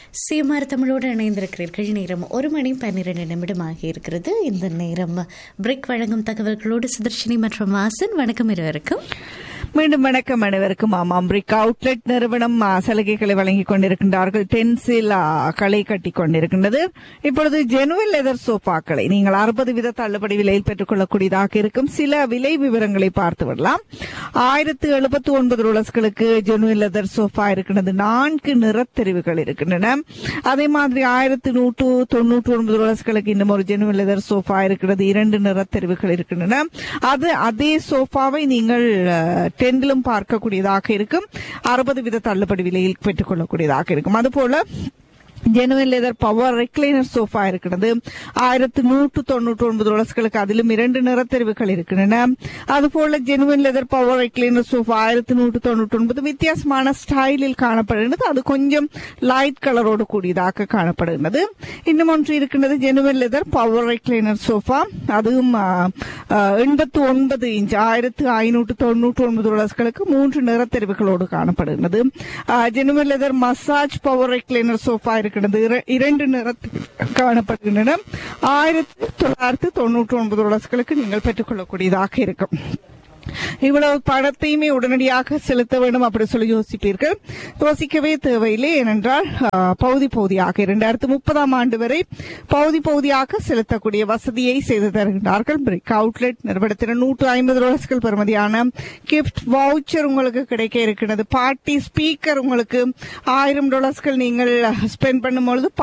சீமார் தமிழோடு இணைந்திருக்கிறீர்கள் நேரம் ஒரு மணி பன்னிரண்டு நிமிடம் ஆகியிருக்கிறது இந்த நேரம் பிரிக் வழங்கும் தகவல்களோடு சுதர்ஷினி மற்றும் வாசன் வணக்கம் இருவருக்கும் மீண்டும் வணக்கம் அனைவருக்கும் ஆமாம் பிரிக் அவுட்லெட் நிறுவனம் ஆ, சலுகைகளை வழங்கிக் கொண்டிருக்கின்றார்கள் டென்சில் ஆ, களை கட்டி கொண்டிருக்கின்றது இப்பொழுது ஜெனுவல் லெதர் சோஃபாக்களை நீங்கள் அறுபது வித தள்ளுபடி விலையில் பெற்றுக் கொள்ளக்கூடியதாக இருக்கும் சில விலை விவரங்களை பார்த்து விடலாம் ஆயிரத்து எழுபத்தி ஒன்பது ரோலர்ஸ்களுக்கு ஜெனுவல் லெதர் சோஃபா இருக்கின்றது நான்கு நிறத்தெரிவுகள் இருக்கின்றன அதே மாதிரி ஆயிரத்து நூற்று தொண்ணூற்று ஒன்பது ரோலர்ஸ்களுக்கு இன்னும் ஒரு ஜெனுவல் லெதர் சோஃபா இருக்கிறது இரண்டு நிறத்தெரிவுகள் இருக்கின்றன அது அதே சோஃபாவை நீங்கள் டென்டிலும் பார்க்கக்கூடியதாக இருக்கும் அறுபது வித தள்ளுபடி விலையில் பெற்றுக்கொள்ளக்கூடியதாக இருக்கும் அதுபோல genuine leather power recliner sofa இருக்கிறது ஆயிரத்து நூற்று தொண்ணூற்றி ஒன்பது டாலர்ஸ்களுக்கு அதிலும் இரண்டு நிறத்தெரிவுகள் இருக்கின்றன அதுபோல genuine leather power recliner sofa ஆயிரத்து நூற்று தொண்ணூற்றி ஒன்பது வித்தியாசமான ஸ்டைலில் காணப்படுகிறது அது கொஞ்சம் லைட் கலரோடு கூடியதாக காணப்படுகிறது இன்னும் ஒன்று இருக்கின்றது genuine leather power recliner sofa அதுவும் எண்பத்து ஒன்பது இன்ச் ஆயிரத்து ஐநூற்று தொண்ணூற்றி ஒன்பது டாலர்ஸ்களுக்கு மூன்று நிறத்தெரிவுகளோடு காணப்படுகிறது genuine leather massage power recliner sofa இருக்கிறது இர- இரண்டு நிறத்தில் காணப்படுகின்றன ஆயிரத்தி தொள்ளாயிரத்தி தொண்ணூற்றி ஒன்பது டாலர்ஸ்களுக்கு நீங்கள் பெற்றுக்கொள்ளக்கூடியதாக இருக்கும் இவ்வளவு பணத்தையுமே உடனடியாக செலுத்த வேண்டும் அப்படி சொல்லி யோசிப்பீர்கள் யோசிக்கவே தேவையில்லை ஏனென்றால் ஆ, பகுதி பகுதியாக இரண்டாயிரத்தி முப்பதாம் ஆண்டு வரை பகுதி பகுதியாக செலுத்தக்கூடிய வசதியை செய்து தருகின்றார்கள் பிரிக் அவுட்லெட் நிறுவனத்தினர் நூற்று ஐம்பது டாலர்ஸ்கள் பெறுமதியான கிஃப்ட் வவுச்சர் உங்களுக்கு கிடைக்க இருக்கிறது பார்ட்டி ஸ்பீக்கர் உங்களுக்கு ஆயிரம் டாலர்ஸ்கள் நீங்கள் ஸ்பெண்ட் பண்ணும் பொழுது